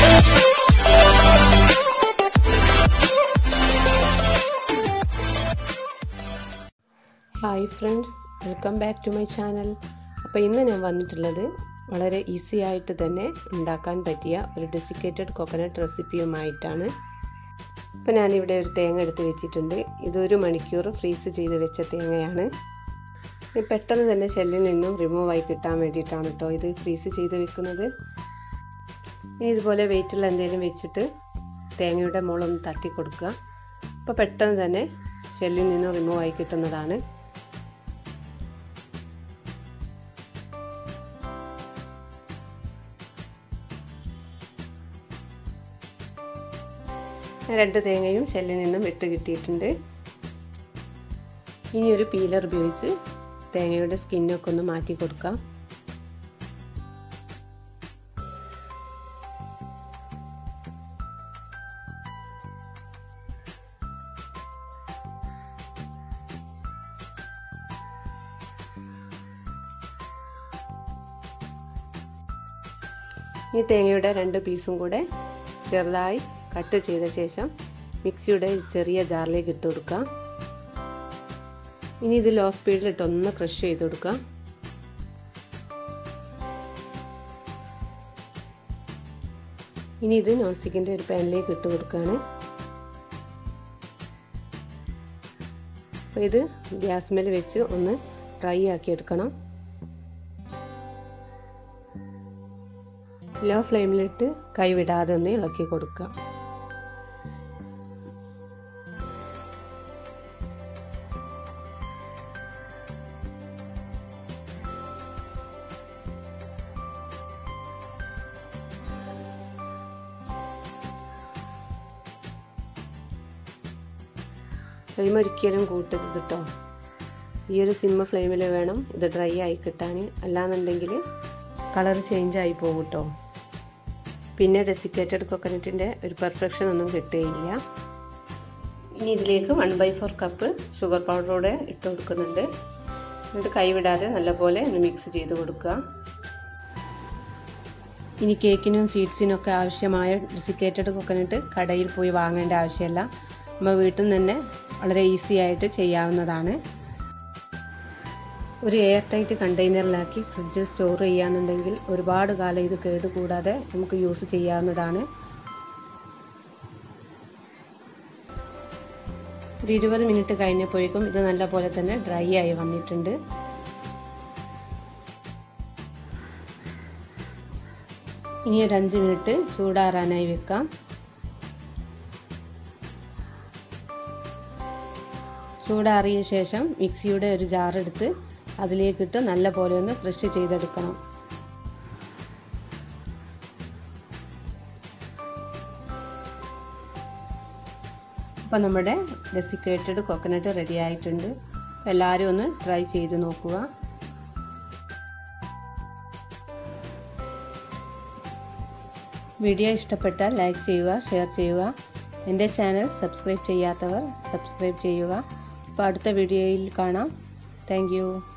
hi friends welcome back to my channel അപ്പോൾ ഇന്ന് ഞാൻ വന്നിട്ടുള്ളത് വളരെ ഈസി ആയിട്ട് തന്നെ ഉണ്ടാക്കാൻ പറ്റിയ ഒരു ഡെസിക്കേറ്റഡ് കോക്കനട്ട് റെസിപ്പിയുമായിട്ടാണ് ഇപ്പോൾ ഞാനിവിടെ ഒരു തേങ്ങ എടുത്ത് വെച്ചിട്ടുണ്ട് ഇതൊരു മണിക്കൂർ ഫ്രീസ് ചെയ്ത് വെച്ച തേങ്ങയാണ് പെട്ടെന്ന് തന്നെ ഷെല്ലിൽ നിന്നും റിമൂവ് ആയി കിട്ടാൻ വേണ്ടിയിട്ടാണ് കേട്ടോ ഇത് ഫ്രീസ് ചെയ്ത് വെക്കുന്നത് ഇനി ഇതുപോലെ വെയിറ്റുള്ള എന്തെങ്കിലും വെച്ചിട്ട് തേങ്ങയുടെ മുളൊന്ന് തട്ടി കൊടുക്കുക അപ്പോൾ പെട്ടെന്ന് തന്നെ ഷെല്ലിൽ നിന്നും റിമൂവ് ആയി കിട്ടുന്നതാണ് രണ്ട് തേങ്ങയും ഷെല്ലിൽ നിന്നും വിട്ട് കിട്ടിയിട്ടുണ്ട് ഇനി ഒരു പീലർ ഉപയോഗിച്ച് തേങ്ങയുടെ സ്കിന്നൊക്കെ ഒന്ന് മാറ്റി കൊടുക്കാം ഈ തേങ്ങയുടെ രണ്ട് പീസും കൂടെ ചെറുതായി കട്ട് ചെയ്ത ശേഷം മിക്സിയുടെ ചെറിയ ജാറിലേക്ക് ഇട്ട് കൊടുക്കാം ഇനി ഇത് ലോ സ്പീഡിലിട്ട് ഒന്ന് ക്രഷ് ചെയ്ത് കൊടുക്കാം ഇനി ഇത് നോൺ സ്റ്റിക്കിൻ്റെ ഒരു പാനിലേക്ക് ഇട്ട് കൊടുക്കുകയാണ് അപ്പോൾ ഇത് ഗ്യാസ് മേൽ വെച്ച് ഒന്ന് ഡ്രൈ ആക്കി എടുക്കണം ലോ ഫ്ലെയിമിലിട്ട് കൈവിടാതെ ഒന്ന് ഇളക്കി കൊടുക്കുക ഫ്ലെയിം ഒരിക്കലും കൂട്ടരുത് കേട്ടോ ഈ ഒരു സിമ്മ ഫ്ലെയിമിൽ വേണം ഇത് ഡ്രൈ ആയി കിട്ടാൻ അല്ലാന്നുണ്ടെങ്കിൽ കളർ ചേഞ്ച് ആയി പോകും കേട്ടോ പിന്നെ ഡെസിക്കേറ്റഡ് കൊക്കനറ്റിൻ്റെ ഒരു പെർഫെക്ഷൻ ഒന്നും കിട്ടുകയില്ല ഇനി ഇതിലേക്ക് one by four cup sugar പൗഡറോടെ ഇട്ട് കൊടുക്കുന്നുണ്ട് എന്നിട്ട് കൈവിടാതെ നല്ലപോലെ ഒന്ന് മിക്സ് ചെയ്ത് കൊടുക്കുക ഇനി കേക്കിനും സ്വീറ്റ്സിനൊക്കെ ആവശ്യമായ ഡെസിക്കേറ്റഡ് കൊക്കനട്ട് കടയിൽ പോയി വാങ്ങേണ്ട ആവശ്യമില്ല നമ്മൾ വീട്ടിൽ നിന്ന് തന്നെ വളരെ ഈസി ആയിട്ട് ചെയ്യാവുന്നതാണ് ഒരു എയർ ടൈറ്റ് കണ്ടെയ്നറിലാക്കി ഫ്രിഡ്ജിൽ സ്റ്റോർ ചെയ്യാന്നുണ്ടെങ്കിൽ ഒരുപാട് കാലം ഇത് കേടുകൂടാതെ നമുക്ക് യൂസ് ചെയ്യാവുന്നതാണ് ഒരു ഇരുപത് മിനിറ്റ് കഴിഞ്ഞപ്പോഴേക്കും ഇത് നല്ല പോലെ തന്നെ ഡ്രൈ ആയി വന്നിട്ടുണ്ട് ഇനി ഒരു അഞ്ച് മിനിറ്റ് ചൂടാറാനായി വെക്കാം ചൂടാറിയ ശേഷം മിക്സിയുടെ ഒരു ജാർ എടുത്ത് അതിലേക്കിട്ട് നല്ല പോലെ ഒന്ന് ക്രഷ് ചെയ്തെടുക്കണം അപ്പോൾ നമ്മുടെ ഡെസിക്കേറ്റഡ് കൊക്കനട്ട് റെഡി ആയിട്ടുണ്ട് എല്ലാവരും ഒന്ന് ട്രൈ ചെയ്ത് നോക്കുക വീഡിയോ ഇഷ്ടപ്പെട്ടാൽ ലൈക്ക് ചെയ്യുക ഷെയർ ചെയ്യുക എൻ്റെ ചാനൽ സബ്സ്ക്രൈബ് ചെയ്യാത്തവർ സബ്സ്ക്രൈബ് ചെയ്യുക അപ്പോൾ അടുത്ത വീഡിയോയിൽ കാണാം താങ്ക്